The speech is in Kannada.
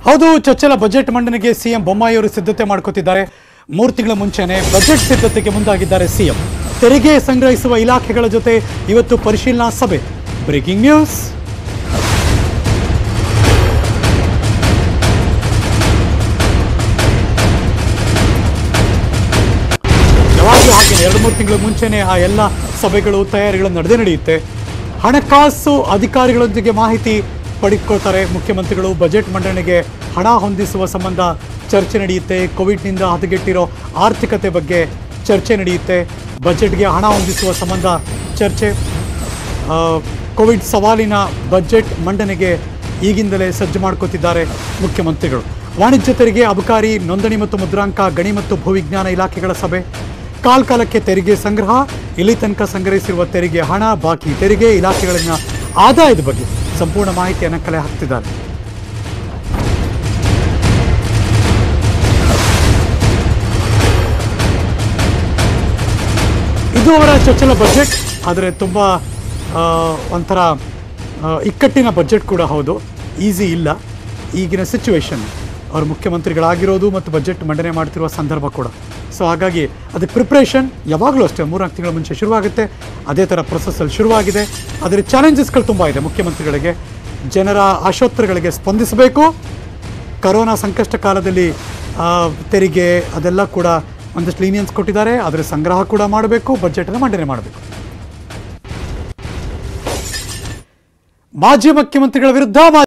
ಹೌದು ಚೊಚ್ಚಲ ಬಜೆಟ್ ಮಂಡನೆಗೆ ಸಿಎಂ ಬೊಮ್ಮಾಯಿಯವರು ಸಿದ್ಧತೆ ಮಾಡ್ಕೋತಿದ್ದಾರೆ ಮೂರು ತಿಂಗಳ ಮುಂಚೆನೆ ಬಜೆಟ್ ಸಿದ್ಧತೆಗೆ ಮುಂದಾಗಿದ್ದಾರೆ ಸಿಎಂ ತೆರಿಗೆ ಸಂಗ್ರಹಿಸುವ ಇಲಾಖೆಗಳ ಜೊತೆ ಇವತ್ತು ಪರಿಶೀಲನಾ ಸಭೆ ಬ್ರೇಕಿಂಗ್ ನ್ಯೂಸ್ ಯಾವಾಗಲೂ ಹಾಗೆ ಎರಡು ಮೂರು ತಿಂಗಳ ಮುಂಚೆನೆ ಆ ಎಲ್ಲ ಸಭೆಗಳು ತಯಾರಿಗಳು ನಡೆದೇ ನಡೆಯುತ್ತೆ ಹಣಕಾಸು ಅಧಿಕಾರಿಗಳೊಂದಿಗೆ ಮಾಹಿತಿ ಪಡೆದುಕೊಳ್ತಾರೆ ಮುಖ್ಯಮಂತ್ರಿಗಳು ಬಜೆಟ್ ಮಂಡನೆಗೆ ಹಣ ಹೊಂದಿಸುವ ಸಂಬಂಧ ಚರ್ಚೆ ನಡೆಯುತ್ತೆ ಕೋವಿಡ್ನಿಂದ ಹದಗೆಟ್ಟಿರೋ ಆರ್ಥಿಕತೆ ಬಗ್ಗೆ ಚರ್ಚೆ ನಡೆಯುತ್ತೆ ಬಜೆಟ್ಗೆ ಹಣ ಹೊಂದಿಸುವ ಸಂಬಂಧ ಚರ್ಚೆ ಆ, ಕೋವಿಡ್ ಸವಾಲಿನ ಬಜೆಟ್ ಮಂಡನೆಗೆ ಈಗಿಂದಲೇ ಸಜ್ಜು ಮಾಡ್ಕೋತಿದ್ದಾರೆ ಮುಖ್ಯಮಂತ್ರಿಗಳು ವಾಣಿಜ್ಯ ತೆರಿಗೆ ಅಬಕಾರಿ ನೋಂದಣಿ ಮತ್ತು ಮುದ್ರಾಂಕ ಗಣಿ ಮತ್ತು ಭೂವಿಜ್ಞಾನ ಇಲಾಖೆಗಳ ಸಭೆ ಕಾಲ್ಕಾಲಕ್ಕೆ ತೆರಿಗೆ ಸಂಗ್ರಹ ಇಲ್ಲಿ ತನಕ ಸಂಗ್ರಹಿಸಿರುವ ತೆರಿಗೆ ಹಣ ಬಾಕಿ ತೆರಿಗೆ ಇಲಾಖೆಗಳಿನ ಆದಾಯದ ಬಗ್ಗೆ ಸಂಪೂರ್ಣ ಮಾಹಿತಿಯನ್ನು ಕಲೆ ಹಾಕ್ತಿದ್ದಾರೆ ಇದು ಅವರ ಚೊಚ್ಚಲ ಬಜೆಟ್ ಆದರೆ ತುಂಬ ಆ, ಒಂಥರ ಆ, ಇಕ್ಕಟ್ಟಿನ ಬಜೆಟ್ ಕೂಡ ಹೌದು ಈಸಿ ಇಲ್ಲ ಈಗಿನ ಸಿಚುವೇಶನ್ ಅವರು ಮುಖ್ಯಮಂತ್ರಿಗಳಾಗಿರೋದು ಮತ್ತು ಬಜೆಟ್ ಮಂಡನೆ ಮಾಡ್ತಿರುವ ಸಂದರ್ಭ ಕೂಡ ಸೊ ಹಾಗಾಗಿ ಅದಕ್ಕೆ ಪ್ರಿಪ್ರೇಷನ್ ಯಾವಾಗಲೂ ಅಷ್ಟೇ ಮೂರ್ನಾಲ್ಕು ತಿಂಗಳ ಮುಂಚೆ ಶುರುವಾಗುತ್ತೆ ಅದೇ ಥರ ಪ್ರೊಸೆಸ್ಸಲ್ಲಿ ಶುರುವಾಗಿದೆ ಅದರ ಚಾಲೆಂಜಸ್ಗಳು ತುಂಬ ಇದೆ ಮುಖ್ಯಮಂತ್ರಿಗಳಿಗೆ ಜನರ ಆಶೋತ್ತರಗಳಿಗೆ ಸ್ಪಂದಿಸಬೇಕು ಕರೋನಾ ಸಂಕಷ್ಟ ಕಾಲದಲ್ಲಿ ಆ, ತೆರಿಗೆ ಅದೆಲ್ಲ ಕೂಡ ಒಂದಷ್ಟು ಲೀನಿಯನ್ಸ್ ಕೊಟ್ಟಿದ್ದಾರೆ ಅದರ ಸಂಗ್ರಹ ಕೂಡ ಮಾಡಬೇಕು ಬಜೆಟನ್ನು ಮಂಡನೆ ಮಾಡಬೇಕು ಮಾಜಿ ಮುಖ್ಯಮಂತ್ರಿಗಳ ವಿರುದ್ಧ